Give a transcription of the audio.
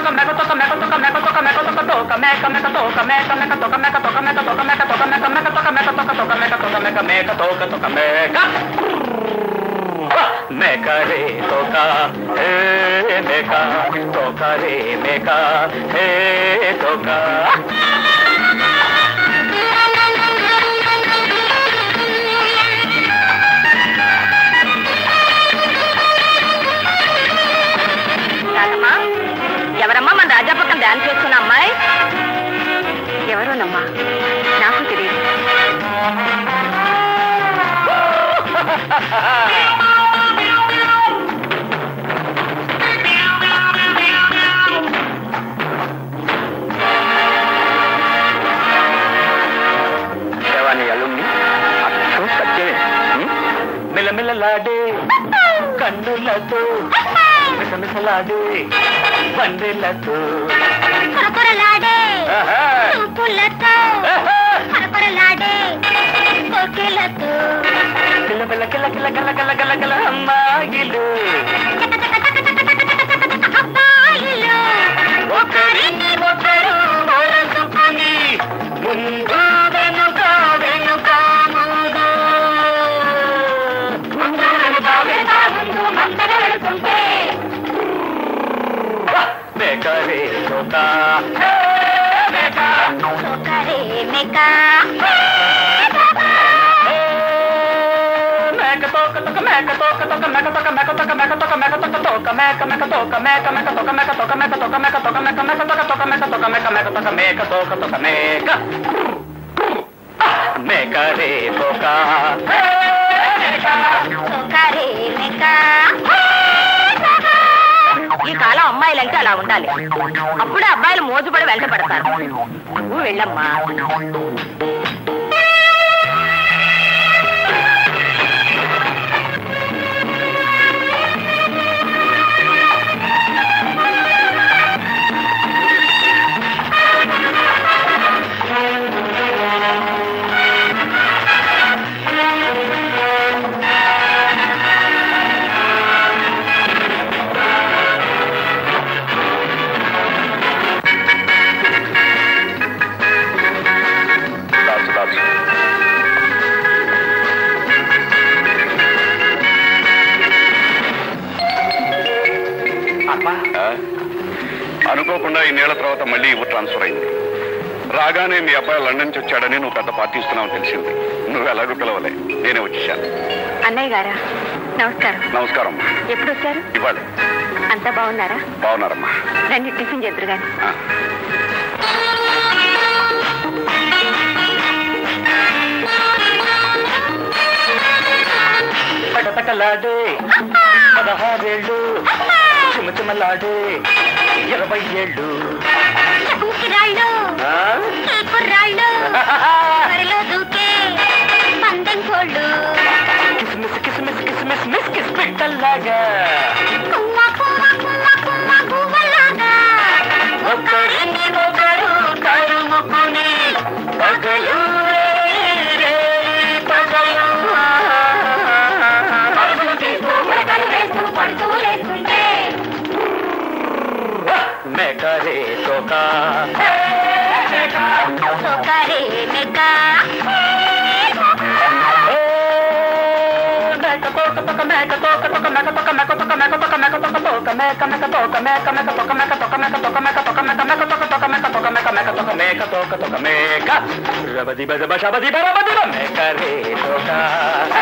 మేక రే తోక హే మేక తోక రే మేక హే తోక రాదమ్మా ఎవరమ్మా మన రాజా పక్కన డాన్స్ చేస్తున్న అమ్మాయి ఎవరోనమ్మా నాకు తెలియదు దేవాని అల్లుణ్ణి అచ్చం సత్యమే ఉం? మిలమిలలాడే కన్నులతో మిసమిసలాడే పండిలతో కొరకొరలాడే ఆహా! చూపులతో ఆహా! కొరకొరలాడే కోకిలతో కిల కిల కిల కిల కిల కిల కిల కిల అమ్మాయిలు అబ్బాయిలు ఒకరిని ఒకరు మోసుకుని ముందు వెనుక వెనుక ముందు ముందు వెనుక వెనుక ముందు మందర వెళుతుంటే మేకరే తోక మేక ఒకరే మేక మేక తోక తోక మేక తోక తోక మేక తోక మేక తోక మేక తోక మేక తోక తోక మేక మేక తోక మేక మేక తోక మేక తోక మేక తోక మేక తోక మేక మేక తోక తోక మేక తోక మేక మేక తోక మేక తోక తోక మేక మేక రే తోక ఒకరే మేక ఈ కాలం అమ్మాయిలంటే అలా ఉండాలి అప్పుడే అబ్బాయిలు మోజుపడి వెంట పడతారు నువ్వు వెళ్ళమ్మా దాచు దాచు అమ్మా అనుకోకుండా ఈ నేల తర్వాత మళ్ళీ ఊరు ట్రాన్స్ఫర్ అయింది రాగానే మీ అబ్బాయి లండన్ నుంచి వచ్చాడని నువ్వు పెద్ద పార్టీ ఇస్తున్నావు తెలిసింది నువ్వు ఎలాగో పిలవలే నేనే వచ్చేసాను అన్నయ్య గారా నమస్కారం నమస్కారం అమ్మా ఎప్పుడు వచ్చారు ఇవాళ అంతా బాగున్నారా బాగున్నారమ్మా రండి టిఫిన్ చేద్దరు గాని ఆ, పడపటలాడే పదహారేళ్ళు చిమచిమలాడే ఇరవై ఏళ్ళు రాళ్ళు ఆ? కుర్రాళ్ళు వరిలో దూకే పందెం కోళ్ళు కిస్మిస్ కిస్మిస్ కిస్మిస్ మిస్ కిస్ పెట్టల్లాగా కుమ్మ కుమ్మ కుమ్మ కుమ్మ గువ్వలాగా ఒకరిని ఒకరు తరుముకుని పగలు రేయి పగలు ఉరకలు వేస్తూ పడుతూ లేకుంటే మేకరే తోక సోకరే మెక్క మేక తోక తోక మేక తోక తోక మేక తోక మేక తోక మేక తోక మేక తోక తోక మేక మేక తోక మేక మేక తోక మేక తోక మేక తోక మేక తోక మేక మేక తోక తోక మేక తోక మేక మేక తోక మేక తోక తోక మేక రబది బజ బష బది బరబది మేక రే తోక